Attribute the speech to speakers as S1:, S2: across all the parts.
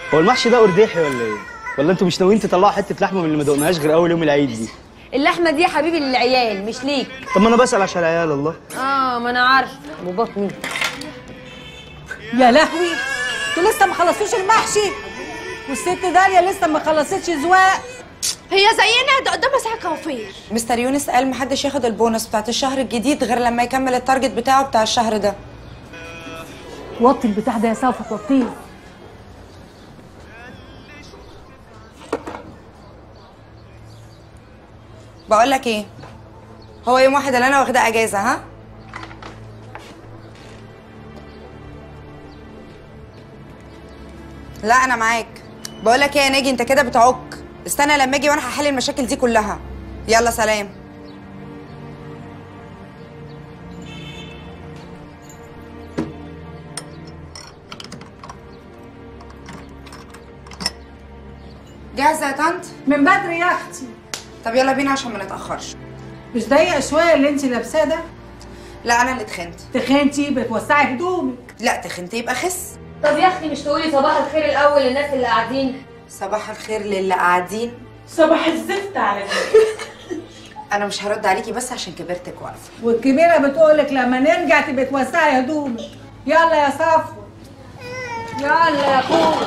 S1: هو المحشي ده قرداحي ولا ايه ولا انتوا مش ناويين تطلعوا حته لحمه من اللي ما دقناهاش غير اول يوم العيد دي
S2: اللحمه دي يا حبيبي للعيال مش ليك
S1: طب ما انا بسال عشان العيال الله
S2: اه ما انا عارف ابو بطني
S3: يا لهوي انتوا لسه ما خلصتوش المحشي والست داليا لسه ما خلصتش زواق
S4: هي زينا ده قدامها ساعه كوافير
S5: مستر يونس قال محدش ياخد البونص بتاعت الشهر الجديد غير لما يكمل التارجت بتاعه بتاع الشهر ده
S3: وطي البتاع ده يا سوف توطيه
S5: بقول لك ايه هو يوم واحد اللي انا واخده اجازه ها لا انا معاك بقول لك ايه يا ناجي انت كده بتعك استنى لما اجي وانا هحل المشاكل دي كلها يلا سلام جاهزه يا طنط
S3: من بدري يا اختي
S5: طب يلا بينا عشان ما نتاخرش
S3: مش ضيق شويه اللي انت لابساه ده
S5: لا انا اللي تخنت
S3: تخنتي بتوسعي هدومك
S5: لا تخنت يبقى خس
S2: طب يا اختي مش تقولي صباح الخير الاول للناس اللي قاعدين
S5: صباح الخير للي قاعدين
S3: صباح الزفت على
S5: انا مش هرد عليكي بس عشان كبرتك واقفه
S3: والكبيره بتقولك لما نرجع تبقى توسعي هدومك يلا يا صفوه يلا يا اخويا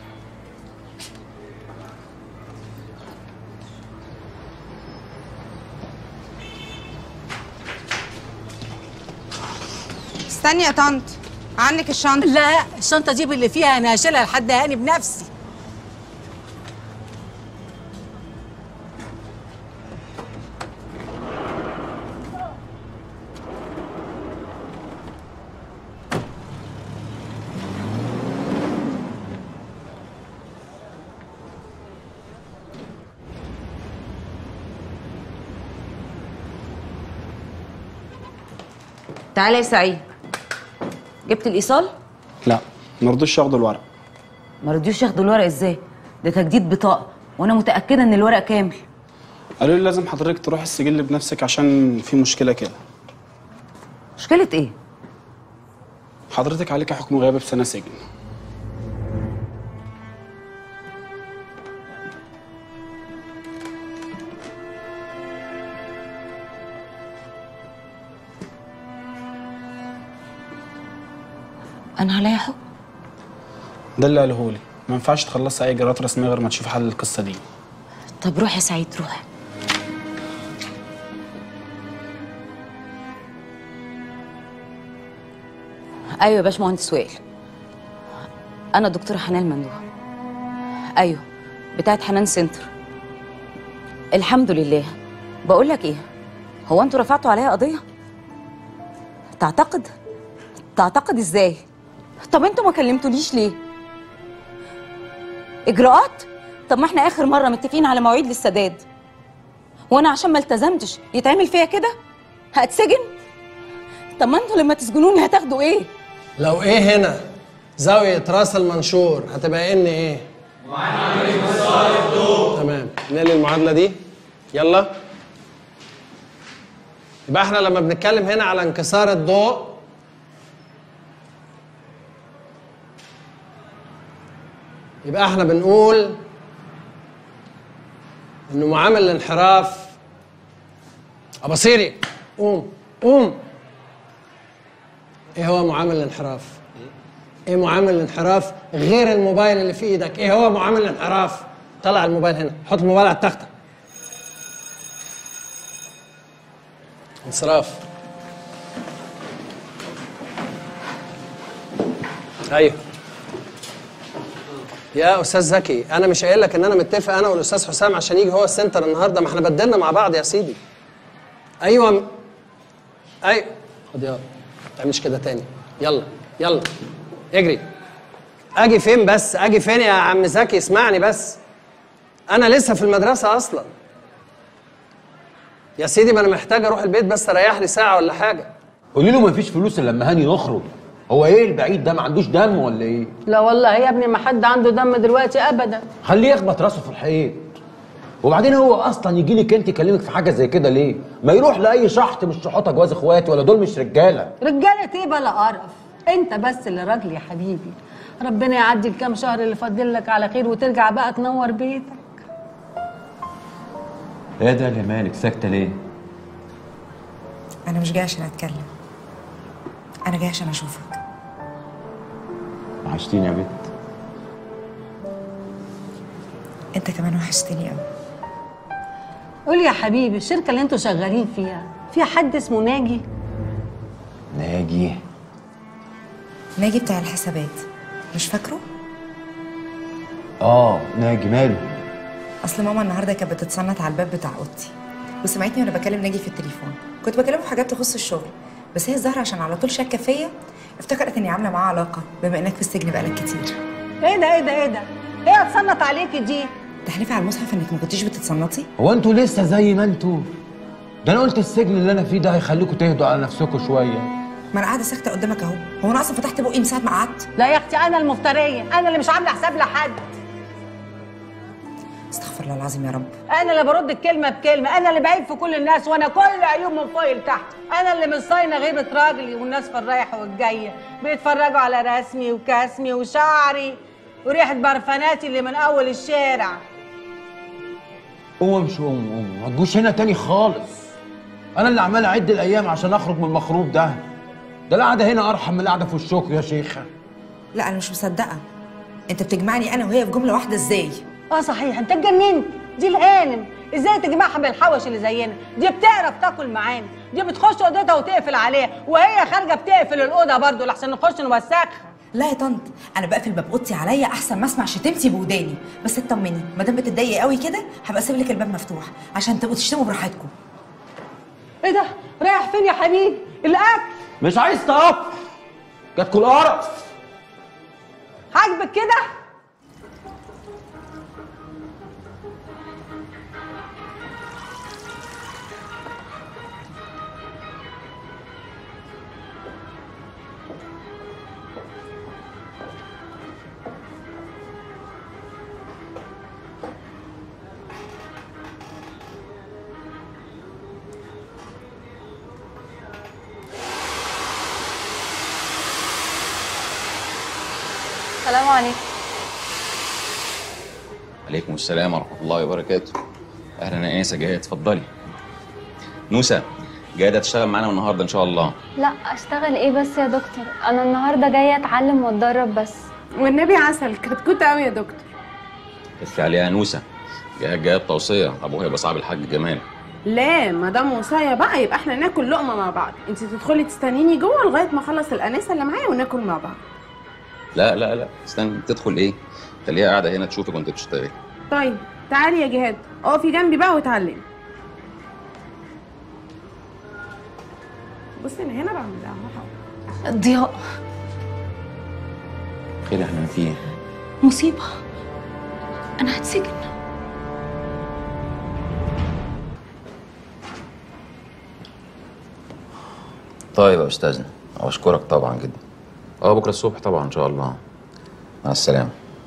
S5: استني يا طنط عنك الشنطه
S3: لا الشنطه دي اللي فيها انا هشيلها لحد هاني بنفسي
S2: تعالى يا سعيد جبت الايصال
S1: لا ما رضوش ياخدوا الورق
S2: ما رضيوش ياخدوا الورق ازاي ده تجديد بطاقه وانا متاكده ان الورق كامل
S1: قالوا لي لازم حضرتك تروح السجل بنفسك عشان في مشكله كده
S2: مشكله ايه
S1: حضرتك عليك حكم غياب بسنه سجن
S2: انا عليا حكم
S1: ده اللي قاله لي ما ينفعش تخلصي اي اجراءات رسميه غير ما تشوفي حل القصه دي
S2: طب روح يا سعيد روح ايوه يا باشمهندس وائل انا دكتوره حنان ممدوح ايوه بتاعت حنان سنتر الحمد لله بقول لك ايه هو انتوا رفعتوا عليا قضيه تعتقد تعتقد ازاي طب انتوا ما كلمتونيش ليه اجراءات طب ما احنا اخر مره متفقين على مواعيد للسداد وانا عشان ما التزمتش يتعمل فيا كده هتسجن طب ما انتوا لما تسجنوني هتاخدوا ايه
S6: لو ايه هنا زاوية راس المنشور هتبقى ان ايه؟ معادلة تمام نقل المعادلة دي يلا يبقى احنا لما بنتكلم هنا على انكسار الضوء يبقى احنا بنقول انه معامل الانحراف ابصيري قوم قوم ايه هو معامل الانحراف؟ ايه معامل الانحراف غير الموبايل اللي في ايدك؟ ايه هو معامل الانحراف؟ طلع الموبايل هنا، حط الموبايل على التخته. انصراف. ايوه. يا استاذ زكي انا مش قايل لك ان انا متفق انا والاستاذ حسام عشان يجي هو السنتر النهارده ما احنا بدلنا مع بعض يا سيدي. ايوه م- ايوه خد يلا ما تعملش كده تاني يلا يلا اجري اجي فين بس اجي فين يا عم زكي اسمعني بس انا لسه في المدرسه اصلا يا سيدي ما انا محتاج اروح البيت بس اريح لي ساعه ولا حاجه
S7: قولي له مفيش فلوس الا لما هاني نخرج هو ايه البعيد ده ما عندوش دم ولا ايه
S3: لا والله يا ابني ما حد عنده دم دلوقتي ابدا
S7: خليه يخبط راسه في الحيط وبعدين هو اصلا يجي لك انت يكلمك في حاجه زي كده ليه ما يروح لاي شحط مش شحوطه جواز اخواتي ولا دول مش رجاله
S3: رجاله ايه بلا قرف انت بس اللي راجل يا حبيبي ربنا يعدي الكام شهر اللي فاضل لك على خير وترجع بقى تنور بيتك
S7: ايه ده اللي مالك ساكته ليه؟
S5: انا مش جايه عشان اتكلم انا جايه عشان اشوفك
S7: وحشتيني يا بنت
S5: انت كمان وحشتني قوي
S3: قول يا حبيبي الشركه اللي انتوا شغالين فيها فيها حد اسمه ناجي
S7: ناجي
S5: ناجي بتاع الحسابات مش فاكره
S7: اه ناجي ماله
S5: اصل ماما النهارده كانت بتتصنت على الباب بتاع اوضتي وسمعتني وانا بكلم ناجي في التليفون كنت بكلمه في حاجات تخص الشغل بس هي الزهره عشان على طول شاكه فيا افتكرت اني عامله معاه علاقه بما انك في السجن بقالك كتير
S3: ايه ده ايه ده ايه ده هي اتصنت عليكي دي
S5: تحلفي على المصحف انك ما كنتيش بتتصنطي
S7: هو انتوا لسه زي ما انتوا ده انا قلت السجن اللي انا فيه ده هيخليكم تهدوا على نفسكم شويه
S5: ما انا قاعده ساكته قدامك اهو هو انا اصلا فتحت بقي من ساعه ما قعدت
S3: لا يا اختي انا المفتريه انا اللي مش عامله حساب لحد
S5: استغفر الله العظيم يا رب
S3: انا اللي برد الكلمه بكلمه انا اللي بعيب في كل الناس وانا كل عيوب من فوق لتحت انا اللي مش صاينه غيبه راجلي والناس في الرايحه والجايه بيتفرجوا على رسمي وكاسمي وشعري وريحه برفاناتي اللي من اول الشارع
S7: قوم امشي قوم قوم ما تجوش هنا تاني خالص انا اللي عمال اعد الايام عشان اخرج من المخروب ده ده القعده هنا ارحم من القعده في الشوك يا شيخه
S5: لا انا مش مصدقه انت بتجمعني انا وهي في جمله واحده ازاي
S3: اه صحيح انت اتجننت دي الهانم ازاي تجمعها بالحوش اللي زينا دي بتعرف تاكل معانا دي بتخش اوضتها وتقفل عليها وهي خارجه بتقفل الاوضه برضه لحسن نخش نوسخها
S5: لا يا طنط انا بقفل باب اوضتي عليا احسن ما اسمع شتمتي بوداني بس اطمني ما دام بتتضايقي قوي كده هبقى اسيب لك الباب مفتوح عشان تبقوا تشتموا براحتكم
S3: ايه ده رايح فين يا حبيبي الاكل
S7: مش عايز تقف جاتكوا القرف
S3: عاجبك كده
S4: السلام عليكم
S8: عليكم السلام ورحمة الله وبركاته أهلا يا أنسة جاية اتفضلي نوسة جاية تشتغل معانا النهاردة إن شاء الله
S9: لا اشتغل ايه بس يا دكتور انا النهارده جايه اتعلم واتدرب بس
S4: والنبي عسل كتكوت قوي يا دكتور
S8: كفي عليها نوسة جاية جاية بتوصية أبوها يبقى صاحب الحاج جمال
S4: لا ما دام وصايه بقى يبقى احنا ناكل لقمه مع بعض انت تدخلي تستنيني جوه لغايه ما اخلص الانسه اللي معايا وناكل مع بعض
S8: لا لا لا استنى تدخل إيه خليها قاعدة هنا تشوفك وأنت بتشتغلي
S4: طيب تعالي يا جهاد اقفي جنبي بقى واتعلمي بصي انا هنا بعمل ده أهو.
S2: ضياء
S8: خير إحنا فيه
S2: مصيبه انا هتسجن
S8: طيب يا أستاذنا أشكرك طبعا جدا أه بكرة الصبح طبعا إن شاء الله مع السلامة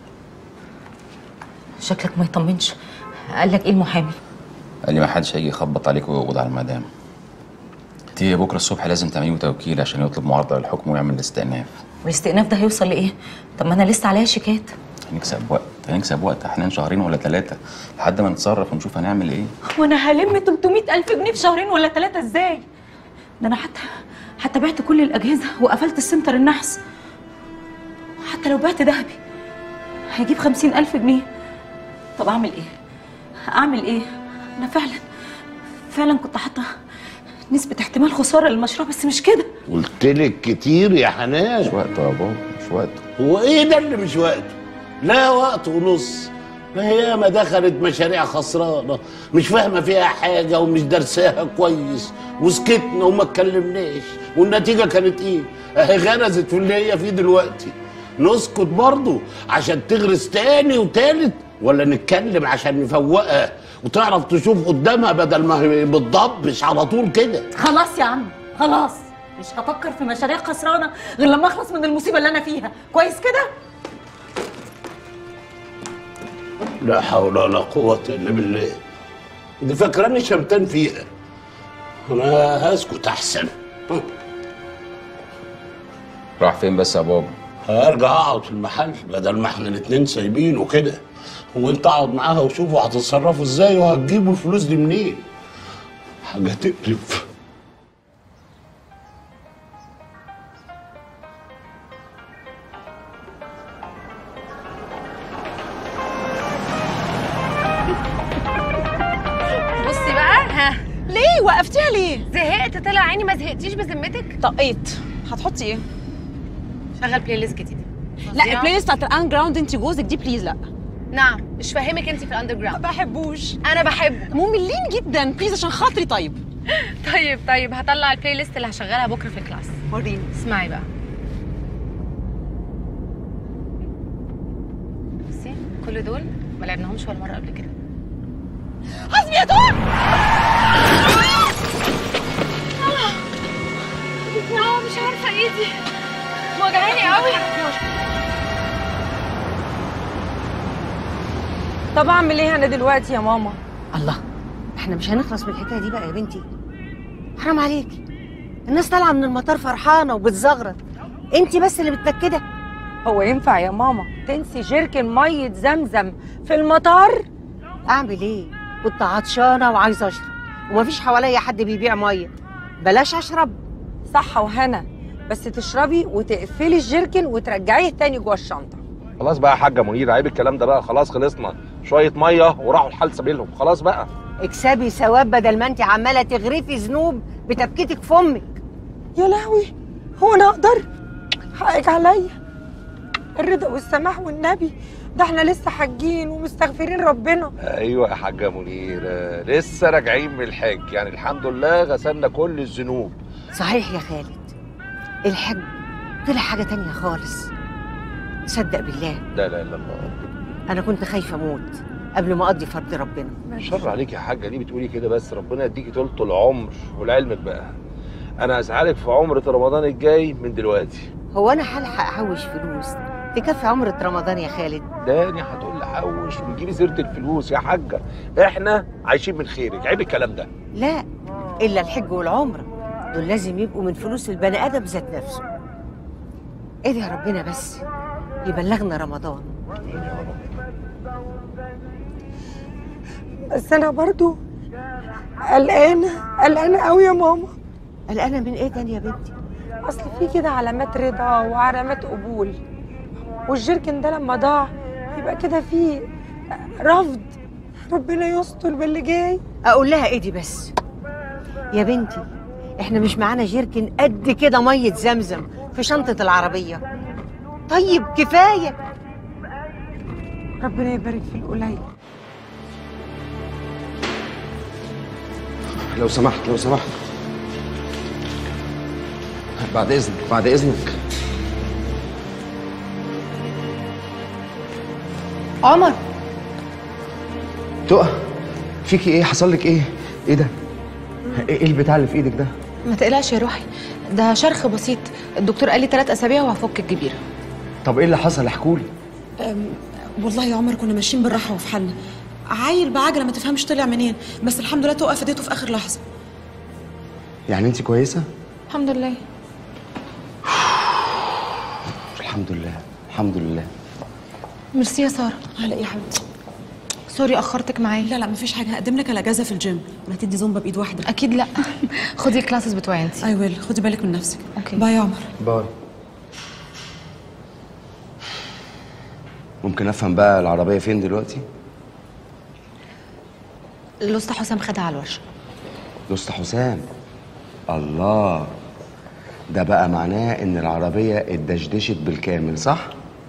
S2: شكلك ما يطمنش قال لك ايه المحامي
S8: قال لي ما حدش هيجي يخبط عليك ويقبض على المدام انت بكره الصبح لازم تعمليه توكيل عشان يطلب معارضه للحكم ويعمل الاستئناف
S2: والاستئناف ده هيوصل لايه طب ما انا لسه عليا شيكات
S8: هنكسب وقت هنكسب وقت احنا شهرين ولا ثلاثه لحد ما نتصرف ونشوف هنعمل ايه
S2: وانا هلم 300 الف جنيه في شهرين ولا ثلاثه ازاي ده انا حتى حتى بعت كل الاجهزه وقفلت السنتر النحس حتى لو بعت ذهبي هيجيب 50 الف جنيه طب اعمل ايه اعمل ايه انا فعلا فعلا كنت حاطه نسبه احتمال خساره للمشروع بس مش كده
S10: قلت لك كتير يا حنان
S8: مش وقته يا بابا مش وقته
S10: هو ايه ده اللي مش وقته لا وقت ونص ما هي ما دخلت مشاريع خسرانه مش فاهمه فيها حاجه ومش درساها كويس وسكتنا وما اتكلمناش والنتيجه كانت ايه اهي غرزت في اللي هي فيه دلوقتي نسكت برضه عشان تغرس تاني وتالت ولا نتكلم عشان نفوقها وتعرف تشوف قدامها بدل ما هي بتضبش على طول كده
S2: خلاص يا عم خلاص مش هفكر في مشاريع خسرانه غير لما اخلص من المصيبه اللي انا فيها كويس كده
S10: لا حول ولا قوة إلا بالله دي فاكراني شمتان فيها أنا هسكت أحسن
S8: راح فين بس يا بابا
S10: هرجع اقعد في المحل بدل ما احنا الاتنين سايبينه كده وانت اقعد معاها وشوفوا هتتصرفوا ازاي وهتجيبوا الفلوس دي منين حاجه تقلب
S11: بصي بقى ها
S12: ليه وقفتيها ليه؟
S11: زهقت طلع عيني ما زهقتيش بذمتك
S12: طقيت هتحطي ايه؟
S11: شغل بلاي ليست جديده
S12: لا البلاي ليست بتاعت الان جراوند انت جوزك دي بليز لا
S11: نعم مش فاهمك انت في الاندر
S12: ما
S11: جراوند
S12: بحبوش
S11: انا بحبه
S12: مملين جدا بليز عشان خاطري طيب
S11: طيب طيب هطلع البلاي ليست اللي هشغلها بكره في الكلاس
S12: وريني
S11: اسمعي بقى بصي كل دول ما لعبناهمش ولا مره قبل كده
S12: حسبي يا دور
S11: اه مش عارفه ايدي وجعاني قوي
S3: طب اعمل ايه انا دلوقتي يا ماما
S13: الله احنا مش هنخلص من الحكايه دي بقى يا بنتي حرام عليكي الناس طالعه من المطار فرحانه وبتزغرط انت بس اللي متنكده
S3: هو ينفع يا ماما تنسي جيركن ميه زمزم في المطار
S13: اعمل ايه كنت عطشانه وعايزه اشرب ومفيش حواليا حد بيبيع ميه بلاش اشرب
S3: صح وهنا بس تشربي وتقفلي الجيركن وترجعيه تاني جوه الشنطه
S14: خلاص بقى يا حاجه منير عيب الكلام ده بقى خلاص خلصنا شويه ميه وراحوا الحال سبيلهم خلاص بقى
S13: اكسبي ثواب بدل ما انت عماله تغرفي ذنوب بتبكيتك في امك
S3: يا لهوي هو انا اقدر حقك عليا الرضا والسماح والنبي ده احنا لسه حاجين ومستغفرين ربنا
S14: ايوه يا حاجه منير آه، لسه راجعين من الحج يعني الحمد لله غسلنا كل الذنوب
S13: صحيح يا خالد الحج طلع حاجه تانية خالص صدق بالله
S14: لا لا لا الله
S13: انا كنت خايفه اموت قبل ما اقضي فرض ربنا
S14: شر عليك يا حاجه ليه بتقولي كده بس ربنا يديكي طولة العمر ولعلمك بقى انا هسعالك في عمرة رمضان الجاي من دلوقتي
S13: هو انا هلحق احوش فلوس تكفي عمرة رمضان يا خالد
S14: داني هتقول لي حوش وتجيبي سيره الفلوس يا حاجه احنا عايشين من خيرك عيب الكلام ده
S13: لا الا الحج والعمره دول لازم يبقوا من فلوس البني ادم ذات نفسه ادعي ربنا بس يبلغنا رمضان
S3: بس انا برضو قلقانه قلقانه قوي يا ماما
S13: قلقانه من ايه تاني يا بنتي
S3: اصل في كده علامات رضا وعلامات قبول والجيركن ده لما ضاع يبقى كده في رفض ربنا يستر باللي جاي
S13: اقول لها ايه دي بس يا بنتي احنا مش معانا جيركن قد كده ميه زمزم في شنطه العربيه طيب كفايه
S3: ربنا يبارك في القليل
S15: لو سمحت لو سمحت بعد اذنك بعد اذنك
S12: عمر
S15: تقى فيكي ايه حصل لك ايه ايه ده ايه البتاع اللي في ايدك ده
S16: ما تقلقش يا روحي ده شرخ بسيط الدكتور قال لي ثلاث اسابيع وهفك الجبيره
S15: طب ايه اللي حصل احكولي
S12: أم، والله يا عمر كنا ماشيين بالراحه وفي حالنا عيل بعجله ما تفهمش طلع منين بس الحمد لله توقف ايديته في اخر لحظه
S15: يعني انت كويسه
S16: الحمد لله
S15: الحمد لله الحمد لله
S16: ميرسي يا ساره
S12: على ايه يا حبيبتي
S16: سوري اخرتك معايا
S12: لا لا مفيش حاجه هقدم لك الاجازه في الجيم ولا هتدي زومبا بايد واحده
S16: اكيد لا خدي الكلاسز بتوعي انت
S12: اي ويل خدي بالك من نفسك
S16: اوكي
S12: باي يا عمر
S15: باي ممكن افهم بقى العربيه فين دلوقتي
S16: الأسطى حسام خدها على الورشه
S15: دوست حسام الله ده بقى معناه ان العربيه اتدشدشت بالكامل صح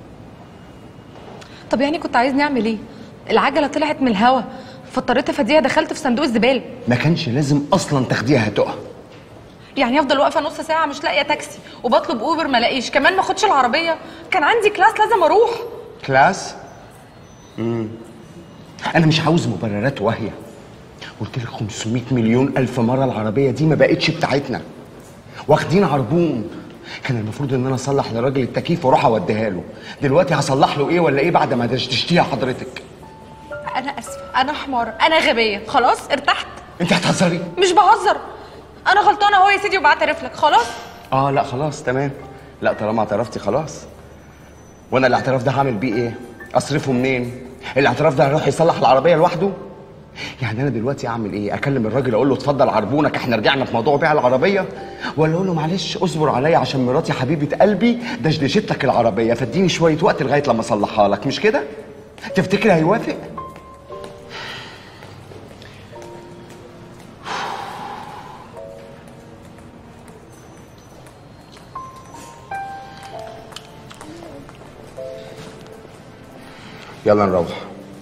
S16: طب يعني كنت عايزني اعمل ايه العجله طلعت من الهوا فاضطريت افديها دخلت في صندوق الزباله
S15: ما كانش لازم اصلا تاخديها تقع
S16: يعني افضل واقفه نص ساعه مش لاقيه تاكسي وبطلب اوبر ما لاقيش كمان ما اخدش العربيه كان عندي كلاس لازم اروح
S15: كلاس امم انا مش عاوز مبررات واهيه قلت لك 500 مليون الف مره العربيه دي ما بقتش بتاعتنا واخدين عربون كان المفروض ان انا اصلح لراجل التكييف واروح اوديها له دلوقتي هصلح له ايه ولا ايه بعد ما دشتشتيها حضرتك
S16: انا اسفه انا حماره انا غبيه خلاص ارتحت
S15: انت هتهزري
S16: مش بهزر انا غلطانه اهو يا سيدي وبعترف لك خلاص
S15: اه لا خلاص تمام لا طالما اعترفتي خلاص وانا الاعتراف ده هعمل بيه ايه اصرفه منين الاعتراف ده هيروح يصلح العربيه لوحده يعني انا دلوقتي اعمل ايه اكلم الراجل اقول له اتفضل عربونك احنا رجعنا في موضوع بيع العربيه ولا اقول له معلش اصبر عليا عشان مراتي حبيبه قلبي دشدشت لك العربيه فاديني شويه وقت لغايه لما اصلحها لك مش كده تفتكر هيوافق يلا نروح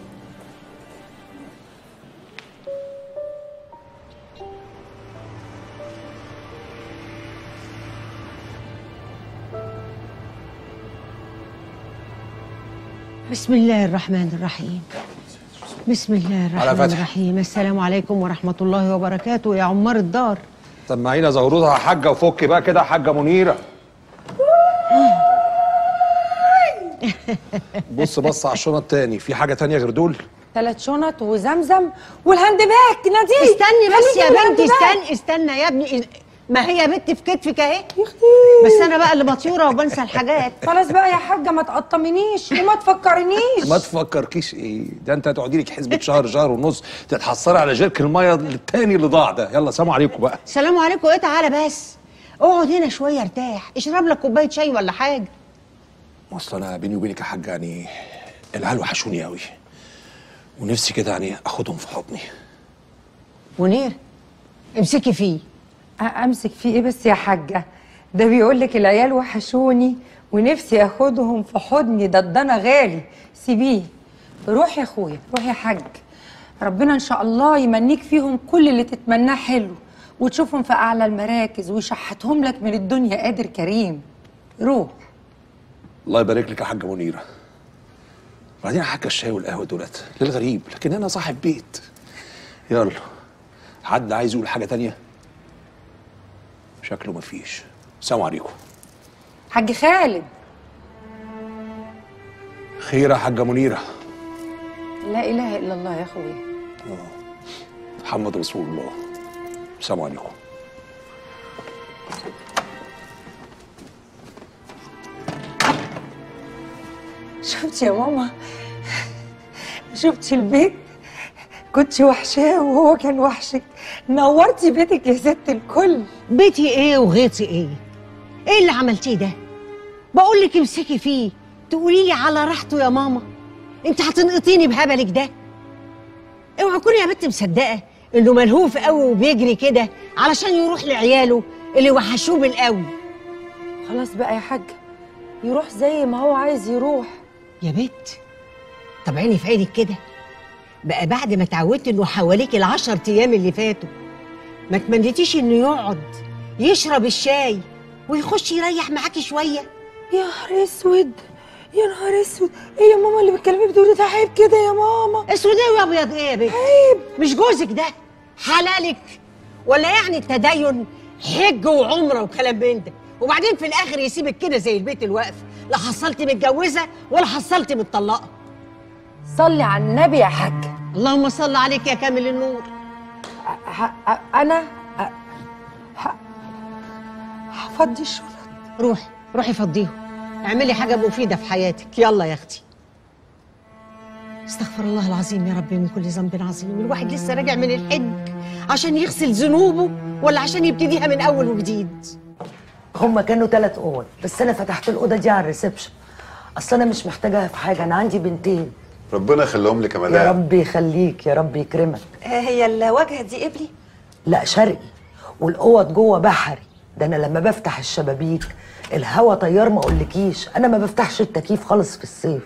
S13: بسم الله الرحمن الرحيم بسم الله
S14: على
S13: الرحمن
S14: فتح.
S13: الرحيم السلام عليكم ورحمة الله وبركاته يا عمار الدار
S14: سمعينا زغروطه يا حاجه وفكي بقى كده يا حاجه منيره بص بص على الشنط تاني في حاجه تانية غير دول
S3: ثلاث شنط وزمزم والهاند باك ناديه
S13: استني بس
S3: خليكي
S13: يا بنتي
S3: بالهاند باك.
S13: استني استنى يا ابني ما هي بنت في كتفك اهي بس انا بقى اللي مطيوره وبنسى الحاجات
S3: خلاص بقى يا حاجه ما تقطمنيش وما تفكرنيش
S14: ما تفكركيش ايه ده انت هتقعدي لك حسبه شهر شهر ونص تتحصري على جيرك الميه التاني اللي ضاع ده يلا سلام عليكم بقى
S13: السلام عليكم ايه تعالى بس اقعد هنا شويه ارتاح اشرب لك كوبايه شاي ولا حاجه
S14: اصل انا بيني وبينك يا حاجه يعني العيال وحشوني قوي ونفسي كده يعني اخدهم في حضني
S13: منير امسكي فيه
S3: امسك فيه ايه بس يا حاجه ده بيقول لك العيال وحشوني ونفسي اخدهم في حضني ده الضنا غالي سيبيه روح يا اخويا روح يا حاج ربنا ان شاء الله يمنيك فيهم كل اللي تتمناه حلو وتشوفهم في اعلى المراكز ويشحتهم لك من الدنيا قادر كريم روح
S14: الله يبارك لك يا حاجه منيره وبعدين يا حاجه الشاي والقهوه دولت للغريب لكن انا صاحب بيت يلا حد عايز يقول حاجه تانية شكله مفيش سلام عليكم
S3: حاج خالد
S14: خير يا حاجه منيره
S3: لا اله الا الله يا اخويا
S14: محمد رسول الله السلام عليكم
S3: شفتي يا ماما شفتي البيت كنت وحشاه وهو كان وحشك نورتي بيتك يا ست الكل
S13: بيتي ايه وغيتي ايه ايه اللي عملتيه ده بقول لك امسكي فيه تقولي لي على راحته يا ماما انت هتنقطيني بهبلك ده اوعي تكوني يا بنت مصدقه انه ملهوف قوي وبيجري كده علشان يروح لعياله اللي وحشوه بالقوي
S3: خلاص بقى يا حاج يروح زي ما هو عايز يروح
S13: يا بنت طب عيني في عينك كده بقى بعد ما اتعودت انه حواليك العشر ايام اللي فاتوا ما تمنيتيش انه يقعد يشرب الشاي ويخش يريح معاكي شويه
S3: يا نهار اسود يا نهار اسود ايه يا ماما اللي بتكلمي بتقولي ده عيب كده يا ماما
S13: اسود ايه وابيض ايه يا بنت عيب مش جوزك ده حلالك ولا يعني التدين حج وعمره وكلام من ده وبعدين في الاخر يسيبك كده زي البيت الواقف لا حصلتي متجوزه ولا حصلتي متطلقه
S3: صلي على النبي يا حاج
S13: اللهم صل عليك يا كامل النور
S3: انا ه- هفضي الشنط
S13: روحي روحي فضيهم اعملي حاجه مفيده في حياتك يلا يا اختي استغفر الله العظيم يا رب من كل ذنب عظيم الواحد لسه راجع من الحج عشان يغسل ذنوبه ولا عشان يبتديها من اول وجديد
S17: هما كانوا ثلاث اوض بس انا فتحت الاوضه دي على الريسبشن اصل انا مش محتاجاها في حاجه انا عندي بنتين
S18: ربنا يخليهم لك يا
S17: يا
S18: مدام
S17: رب يخليك يا رب يكرمك
S19: هي الواجهه دي قبلي
S17: لا شرقي والاوض جوه بحري ده انا لما بفتح الشبابيك الهوا طيار ما اقولكيش انا ما بفتحش التكييف خالص في الصيف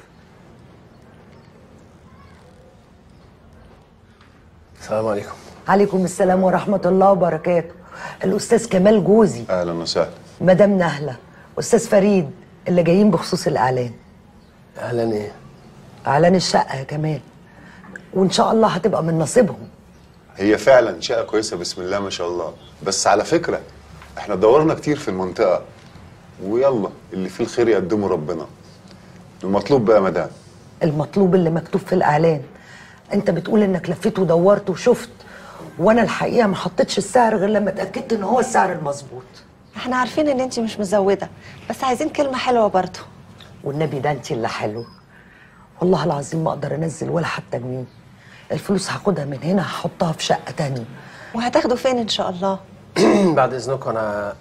S18: السلام عليكم
S17: عليكم السلام ورحمه الله وبركاته الاستاذ كمال جوزي
S18: اهلا وسهلا
S17: مدام نهله استاذ فريد اللي جايين بخصوص الاعلان
S18: اهلا ايه
S17: اعلان الشقه يا كمال وان شاء الله هتبقى من نصيبهم
S18: هي فعلا شقه كويسه بسم الله ما شاء الله بس على فكره احنا دورنا كتير في المنطقه ويلا اللي فيه الخير يقدمه ربنا المطلوب بقى يا مدام
S17: المطلوب اللي مكتوب في الاعلان انت بتقول انك لفيت ودورت وشفت وانا الحقيقه ما حطيتش السعر غير لما اتاكدت ان هو السعر المظبوط
S19: احنا عارفين ان انت مش مزوده بس عايزين كلمه حلوه برضه
S17: والنبي ده انت اللي حلو والله العظيم ما اقدر انزل ولا حتى جنيه الفلوس هاخدها من هنا هحطها في شقه تانية
S19: وهتاخده فين ان شاء الله
S6: بعد اذنكم انا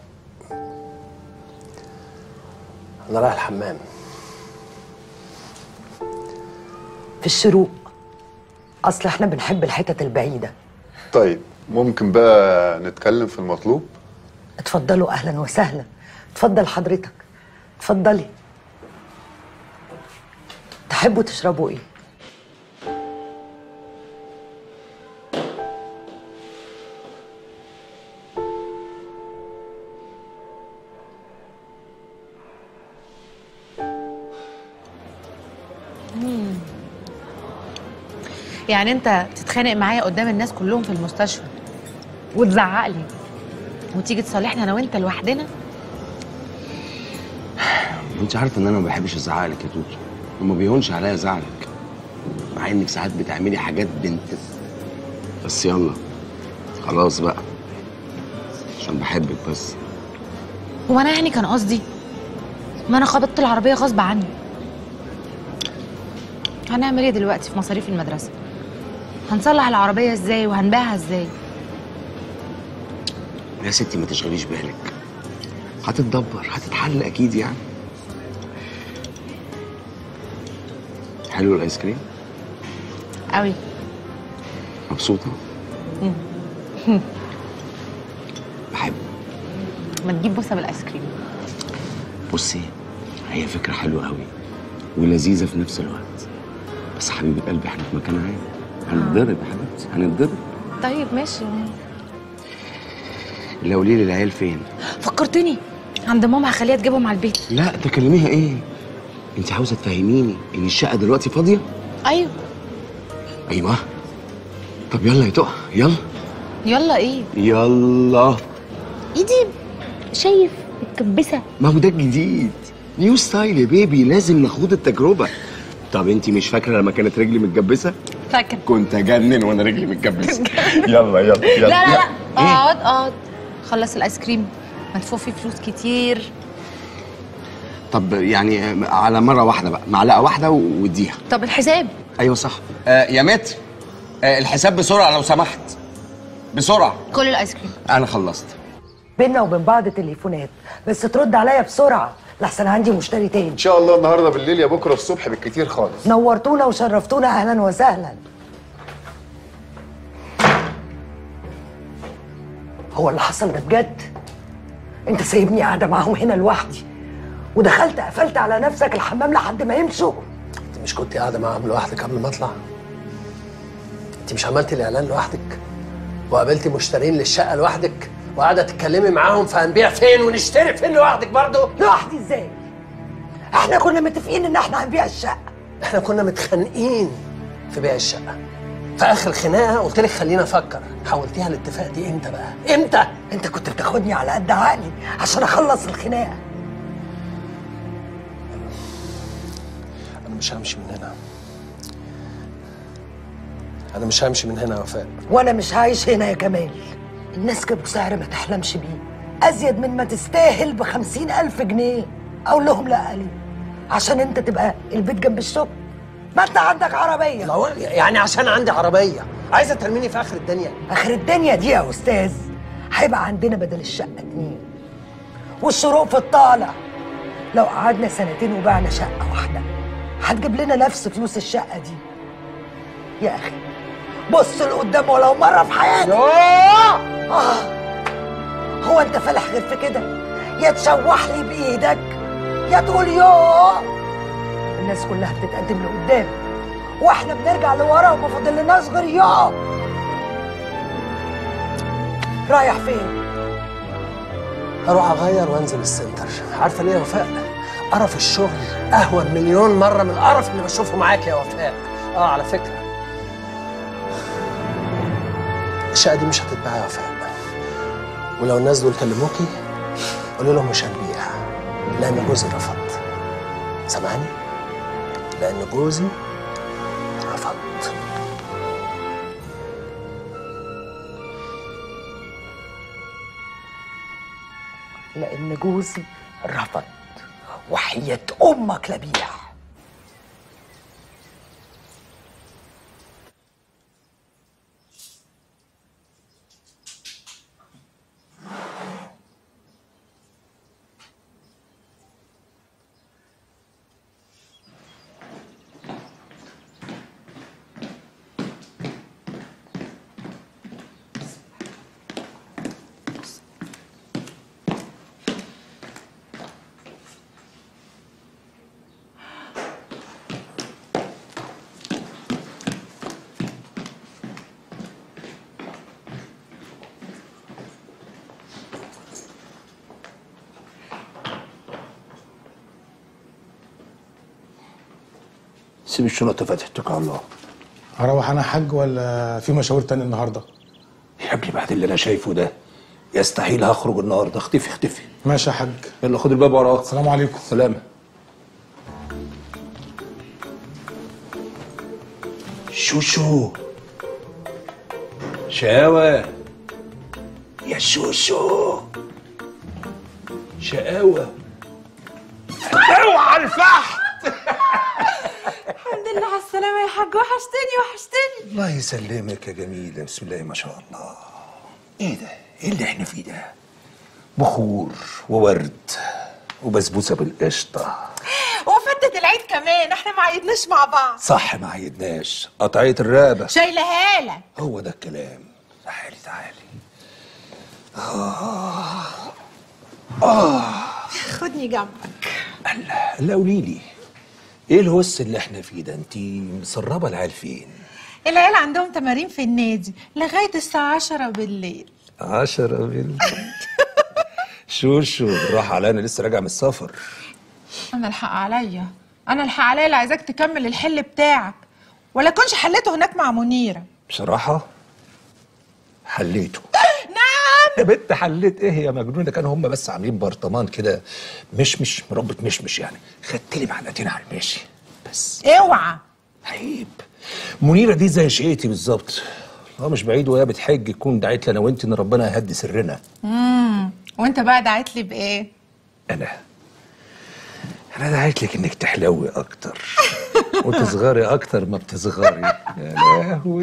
S6: انا رايح الحمام
S17: في الشروق اصل احنا بنحب الحتت البعيده
S18: طيب ممكن بقى نتكلم في المطلوب
S17: اتفضلوا اهلا وسهلا اتفضل حضرتك اتفضلي تحبوا تشربوا ايه
S16: يعني انت تتخانق معايا قدام الناس كلهم في المستشفى وتزعق لي وتيجي تصالحنا انا وانت لوحدنا
S15: وانت عارفه ان انا ما بحبش ازعق لك يا توتو وما بيهونش عليا زعلك مع انك ساعات بتعملي حاجات بنت بس يلا خلاص بقى عشان بحبك بس
S16: هو انا يعني كان قصدي ما انا خبطت العربيه غصب عني هنعمل ايه دلوقتي في مصاريف المدرسه هنصلح العربيه ازاي وهنبيعها ازاي
S15: يا ستي ما تشغليش بالك هتتدبر هتتحل اكيد يعني حلو الايس كريم
S16: قوي
S15: مبسوطه بحب
S16: ما تجيب بوسه بالايس كريم
S15: بصي هي فكره حلوه قوي ولذيذه في نفس الوقت بس حبيبه قلبي احنا في مكان عام هنتضرب يا حبيبتي هنتضرب
S16: طيب ماشي
S15: لا قولي لي العيال فين
S16: فكرتني عند ماما هخليها تجيبهم على البيت
S15: لا تكلميها ايه انت عاوزه تفهميني ان الشقه دلوقتي فاضيه
S16: ايوه
S15: ايوه طب يلا يا تقى يلا
S16: يلا ايه
S15: يلا
S16: ايدي شايف متكبسه
S15: ما هو ده الجديد نيو ستايل يا بيبي لازم نخوض التجربه طب انت مش فاكره لما كانت رجلي متجبسه
S16: فاكر
S15: كنت اجنن وانا رجلي متجبسه يلا يلا
S16: لا
S15: يلا
S16: لا لا
S15: إيه؟
S16: اقعد اقعد خلص الايس كريم مدفوع فيه فلوس كتير
S15: طب يعني على مره واحده بقى معلقه واحده واديها
S16: طب الحساب
S15: ايوه صح آه يا متر آه الحساب بسرعه لو سمحت بسرعه
S16: كل الايس كريم
S15: انا خلصت
S17: بينا وبين بعض تليفونات بس ترد عليا بسرعه لحسن عندي مشتري تاني
S18: ان شاء الله النهارده بالليل يا بكره الصبح بالكتير خالص
S17: نورتونا وشرفتونا اهلا وسهلا هو اللي حصل ده بجد انت سايبني قاعده معاهم هنا لوحدي ودخلت قفلت على نفسك الحمام لحد ما يمشوا
S6: انت مش كنت قاعده معاهم لوحدك قبل ما اطلع انت مش عملتي الاعلان لوحدك وقابلتي مشترين للشقه لوحدك وقاعده تتكلمي معاهم فهنبيع فين ونشتري فين لوحدك برضه
S17: لوحدي ازاي احنا كنا متفقين ان احنا هنبيع الشقه
S6: احنا كنا متخانقين في بيع الشقه في اخر خناقه قلت لك خلينا افكر حولتيها الاتفاق دي امتى بقى امتى
S17: انت كنت بتاخدني على قد عقلي عشان اخلص الخناقه
S6: انا مش همشي من هنا انا مش همشي من هنا يا وفاء
S17: وانا مش عايش هنا يا جمال الناس جابوا سعر ما تحلمش بيه ازيد من ما تستاهل بخمسين الف جنيه اقول لهم لا ليه عشان انت تبقى البيت جنب الشغل ما انت عندك عربيه
S6: يعني عشان عندي عربيه عايزه ترميني في اخر الدنيا
S17: اخر الدنيا دي يا استاذ هيبقى عندنا بدل الشقه اتنين والشروق في الطالع لو قعدنا سنتين وبعنا شقه واحده هتجيب لنا نفس فلوس الشقه دي يا اخي بص لقدام ولو مره في حياتك آه. هو انت فالح غير في كده يا تشوح لي بايدك يا تقول يوه الناس كلها بتتقدم لقدام واحنا بنرجع لورا وما فاضلناش غير يوه رايح فين
S6: هروح اغير وانزل السنتر عارفه ليه يا وفاء قرف الشغل اهون مليون مره من القرف اللي بشوفه معاك يا وفاء اه على فكره الشقه دي مش هتتباع يا وفاء ولو الناس دول كلموكي قولي لهم مش هنبيع لان جوزي رفض سامعني لان جوزي رفض
S17: لان جوزي رفض وحياة امك لبيع
S14: سيب الشنطه فتحت اتكل على الله
S20: هروح انا حاج ولا في مشاوير تاني النهارده
S14: يا ابني بعد اللي انا شايفه ده يستحيل هخرج النهارده اختفي اختفي
S20: ماشي يا حاج
S14: يلا خد الباب وراك
S20: السلام عليكم
S14: سلام شوشو شقاوة يا شوشو شقاوة اوعى الفحم
S11: الحمد لله على السلامة يا حاج وحشتني وحشتني
S14: الله يسلمك يا جميلة بسم الله ما شاء الله ايه ده ايه اللي احنا فيه ده بخور وورد وبسبوسة بالقشطة
S11: وفتة العيد كمان احنا ما عيدناش مع بعض
S14: صح ما عيدناش قطعية الرقبة
S11: شايلها لك
S14: هو ده الكلام تعالي تعالي آه آه
S11: خدني جنبك
S14: لا قولي لي ايه الهوس اللي احنا فيه ده انت مسربه العيال فين
S11: العيال عندهم تمارين في النادي لغاية الساعة 10 بالليل
S14: عشرة بالليل شوشو بالراحة عليا انا لسه راجع من السفر
S11: انا الحق عليا انا الحق عليا اللي عايزاك تكمل الحل بتاعك ولا كنش حليته هناك مع منيرة
S14: بصراحة حليته
S11: نعم
S14: يا بنت حليت ايه يا مجنونة كانوا هم بس عاملين برطمان كده مشمش مربة مشمش يعني خدت لي معلقتين على الماشي بس
S11: اوعى
S14: عيب منيرة دي زي شقيتي بالظبط اه مش بعيد وهي بتحج تكون دعيت لي انا وانت ان ربنا يهدي سرنا
S11: امم وانت بقى دعيت لي بايه
S14: انا انا دعيت لك انك تحلوي اكتر وتصغري اكتر ما بتصغري يا لهوي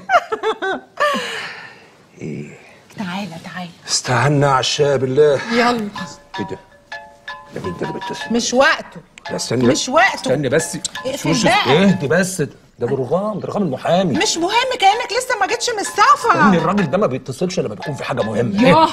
S14: ايه
S11: تعالى تعالى
S14: استعنا عشاء بالله
S11: يلا
S14: ايه ده ده مين ده اللي بيتصل
S11: مش وقته
S14: لا استني
S11: مش وقته.
S14: استني بس
S11: اقفل
S14: شوشو،
S11: بقى.
S14: اهدي بس ده برغام ده رغام المحامي
S11: مش مهم كانك لسه ما جيتش من السفر
S14: ان الراجل ده ما بيتصلش لما بيكون في حاجه مهمه
S11: ياه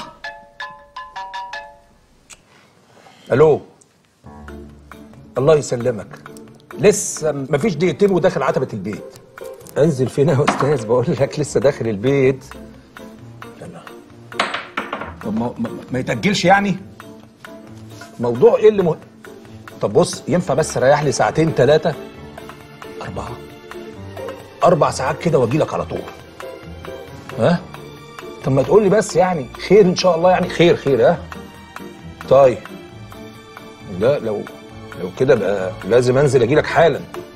S14: الو الله يسلمك لسه مفيش دقيقتين وداخل عتبه البيت انزل فين يا استاذ بقول لك لسه داخل البيت يلا طب ما, ما, ما يتاجلش يعني موضوع ايه اللي مه... طب بص ينفع بس ريح لي ساعتين ثلاثه اربعه اربع ساعات كده واجي لك على طول ها طب ما تقول لي بس يعني خير ان شاء الله يعني خير خير ها طيب لا لو لو كده بقى لازم انزل اجي لك حالا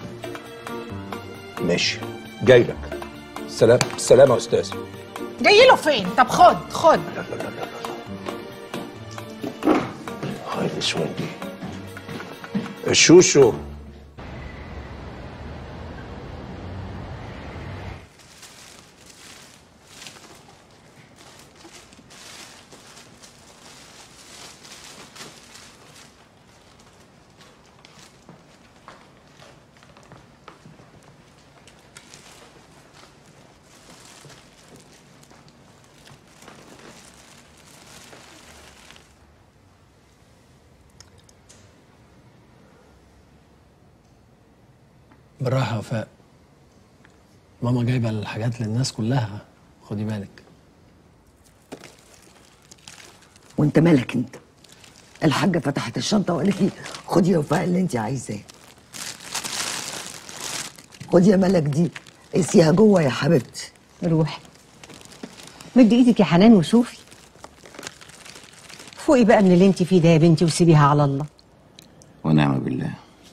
S14: ماشي جاي لك سلام السلامة يا استاذ
S11: جاي له فين طب خد خد
S14: هاي الاسود دي الشوشو
S6: بالراحة يا وفاء ماما جايبة الحاجات للناس كلها خدي بالك
S17: وانت مالك انت الحاجه فتحت الشنطه وقالت لي خدي يا وفاء اللي انت عايزاه خدي يا ملك دي قيسيها جوه يا حبيبتي
S13: روحي مدي ايدك يا حنان وشوفي فوقي بقى من اللي انت فيه ده يا بنتي وسيبيها على الله
S8: ونعم بالله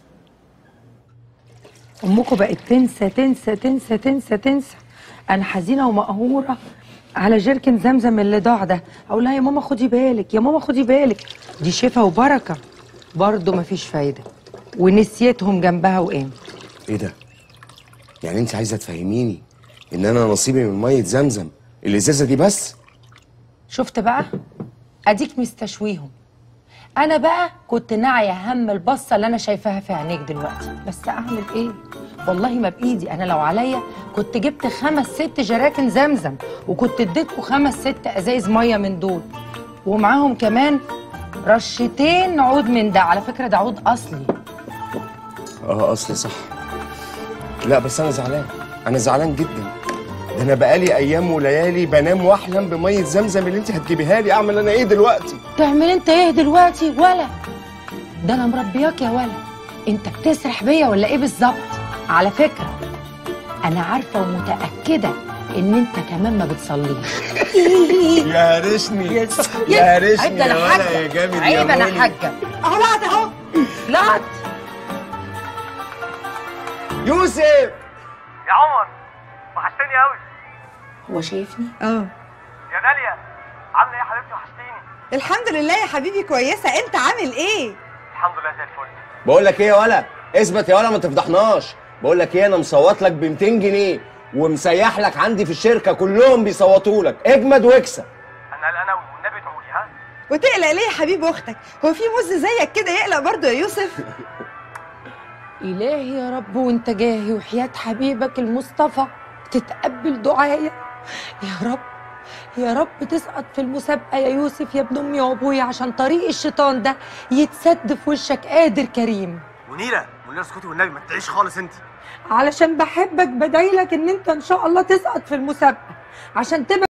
S21: امكم بقت تنسى تنسى تنسى تنسى تنسى انا حزينه ومقهوره على جيركن زمزم اللي ضاع ده اقول لها يا ماما خدي بالك يا ماما خدي بالك دي شفا وبركه برضه مفيش فايده ونسيتهم جنبها وقامت
S15: ايه ده يعني انت عايزه تفهميني ان انا نصيبي من ميه زمزم الازازه دي بس
S21: شفت بقى اديك مستشويهم انا بقى كنت ناعيه هم البصه اللي انا شايفاها في عينيك دلوقتي بس اعمل ايه والله ما بايدي انا لو عليا كنت جبت خمس ست جراكن زمزم وكنت اديتكم خمس ست ازايز ميه من دول ومعاهم كمان رشتين عود من ده على فكره ده عود اصلي
S15: اه اصلي صح لا بس انا زعلان انا زعلان جدا ده انا بقالي ايام وليالي بنام واحلم بميه زمزم اللي انت هتجيبيها لي اعمل انا ايه دلوقتي
S21: تعمل انت ايه دلوقتي ولا ده انا مربياك يا ولا انت بتسرح بيا ولا ايه بالظبط على فكره انا عارفه ومتاكده ان انت كمان ما بتصليش
S15: يا هرشني
S21: يا
S15: يا هرشني
S21: عيب ده
S15: يا
S21: انا
S15: ولا
S21: حاجه
S15: يا جامد يا
S21: عيب انا
S15: مولي.
S21: حاجه
S17: اهو لقط اهو
S21: لقط
S15: يوسف
S1: يا عمر وحشتني قوي
S21: هو شايفني
S12: اه
S1: يا داليا عامله ايه يا حبيبتي وحشتيني
S12: الحمد لله يا حبيبي كويسه انت عامل ايه
S1: الحمد لله زي الفل
S15: بقول لك ايه يا ولا اثبت يا ولا ما تفضحناش بقول لك ايه انا مصوت لك ب 200 جنيه ومسيح لك عندي في الشركه كلهم بيصوتوا لك اجمد واكسب
S1: انا قلقان قوي والنبي ادعوا لي ها
S12: وتقلق ليه يا حبيب اختك هو في مز زيك كده يقلق برضه يا يوسف
S21: إلهي يا رب وانت جاهي وحياة حبيبك المصطفى تتقبل دعايا يا رب يا رب تسقط في المسابقة يا يوسف يا ابن أمي وأبويا عشان طريق الشيطان ده يتسد في وشك قادر كريم
S1: منيره منيره اسكتي والنبي ما تدعيش خالص انت
S21: علشان بحبك بدعيلك إن أنت إن شاء الله تسقط في المسابقة عشان تبقى